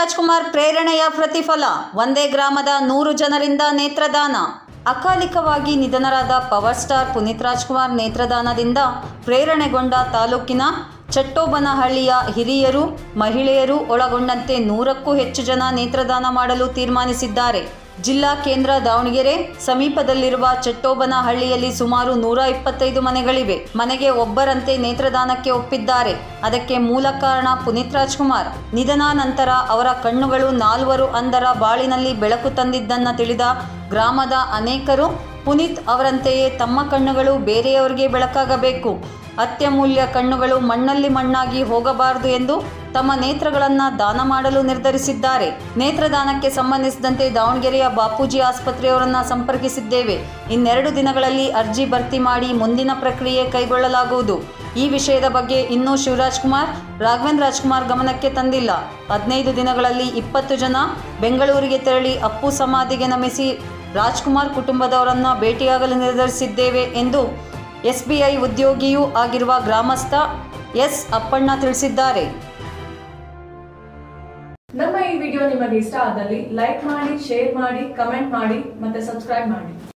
ರಾಜ್ಕುಮಾರ್ ಪ್ರೇರಣೆಯ ಪ್ರತಿಫಲ ಒಂದೇ ಗ್ರಾಮದ ನೂರು ಜನರಿಂದ ನೇತ್ರದಾನ ಅಕಾಲಿಕವಾಗಿ ನಿಧನರಾದ ಪವರ್ ಸ್ಟಾರ್ ಪುನೀತ್ ರಾಜ್ಕುಮಾರ್ ನೇತ್ರದಾನದಿಂದ ಪ್ರೇರಣೆಗೊಂಡ ತಾಲೂಕಿನ ಚಟ್ಟೋಬನಹಳ್ಳಿಯ ಹಿರಿಯರು ಮಹಿಳೆಯರು ಒಳಗೊಂಡಂತೆ ನೂರಕ್ಕೂ ಹೆಚ್ಚು ಜನ ನೇತ್ರದಾನ ಮಾಡಲು ತೀರ್ಮಾನಿಸಿದ್ದಾರೆ ಜಿಲ್ಲಾ ಕೇಂದ್ರ ದಾವಣಗೆರೆ ಸಮೀಪದಲ್ಲಿರುವ ಚಟ್ಟೋಬನಹಳ್ಳಿಯಲ್ಲಿ ಸುಮಾರು ನೂರ ಇಪ್ಪತ್ತೈದು ಮನೆಗಳಿವೆ ಮನೆಗೆ ಒಬ್ಬರಂತೆ ನೇತ್ರದಾನಕ್ಕೆ ಒಪ್ಪಿದ್ದಾರೆ ಅದಕ್ಕೆ ಮೂಲ ಕಾರಣ ಪುನೀತ್ ರಾಜ್ಕುಮಾರ್ ನಿಧನ ನಂತರ ಅವರ ಕಣ್ಣುಗಳು ನಾಲ್ವರು ಅಂಧರ ಬಾಳಿನಲ್ಲಿ ಬೆಳಕು ತಂದಿದ್ದನ್ನ ತಿಳಿದ ಗ್ರಾಮದ ಅನೇಕರು ಪುನೀತ್ ಅವರಂತೆಯೇ ತಮ್ಮ ಕಣ್ಣುಗಳು ಬೇರೆಯವರಿಗೆ ಬೆಳಕಾಗಬೇಕು ಅತ್ಯಮೂಲ್ಯ ಕಣ್ಣುಗಳು ಮಣ್ಣಲ್ಲಿ ಮಣ್ಣಾಗಿ ಹೋಗಬಾರದು ಎಂದು ತಮ್ಮ ನೇತ್ರಗಳನ್ನು ದಾನ ಮಾಡಲು ನಿರ್ಧರಿಸಿದ್ದಾರೆ ನೇತ್ರದಾನಕ್ಕೆ ಸಂಬಂಧಿಸಿದಂತೆ ದಾವಣಗೆರೆಯ ಬಾಪೂಜಿ ಆಸ್ಪತ್ರೆಯವರನ್ನ ಸಂಪರ್ಕಿಸಿದ್ದೇವೆ ಇನ್ನೆರಡು ದಿನಗಳಲ್ಲಿ ಅರ್ಜಿ ಭರ್ತಿ ಮಾಡಿ ಮುಂದಿನ ಪ್ರಕ್ರಿಯೆ ಕೈಗೊಳ್ಳಲಾಗುವುದು ಈ ವಿಷಯದ ಬಗ್ಗೆ ಇನ್ನೂ ಶಿವರಾಜ್ ಕುಮಾರ್ ರಾಘವೇಂದ್ರ ರಾಜ್ಕುಮಾರ್ ಗಮನಕ್ಕೆ ತಂದಿಲ್ಲ ಹದಿನೈದು ದಿನಗಳಲ್ಲಿ ಇಪ್ಪತ್ತು ಜನ ಬೆಂಗಳೂರಿಗೆ ತೆರಳಿ ಅಪ್ಪು ಸಮಾಧಿಗೆ ನಮಿಸಿ ರಾಜ್ಕುಮಾರ್ ಕುಟುಂಬದವರನ್ನ ಭೇಟಿಯಾಗಲು ನಿರ್ಧರಿಸಿದ್ದೇವೆ ಎಂದು ಎಸ್ಬಿಐ ಉದ್ಯೋಗಿಯೂ ಆಗಿರುವ ಗ್ರಾಮಸ್ಥ ಎಸ್ ಅಪ್ಪಣ್ಣ ತಿಳಿಸಿದ್ದಾರೆ ನಮ್ಮ ಈ ವಿಡಿಯೋ ನಿಮಗೆ ಇಷ್ಟ ಆದಲ್ಲಿ ಲೈಕ್ ಮಾಡಿ ಶೇರ್ ಮಾಡಿ ಕಮೆಂಟ್ ಮಾಡಿ ಮತ್ತೆ ಸಬ್ಸ್ಕ್ರೈಬ್ ಮಾಡಿ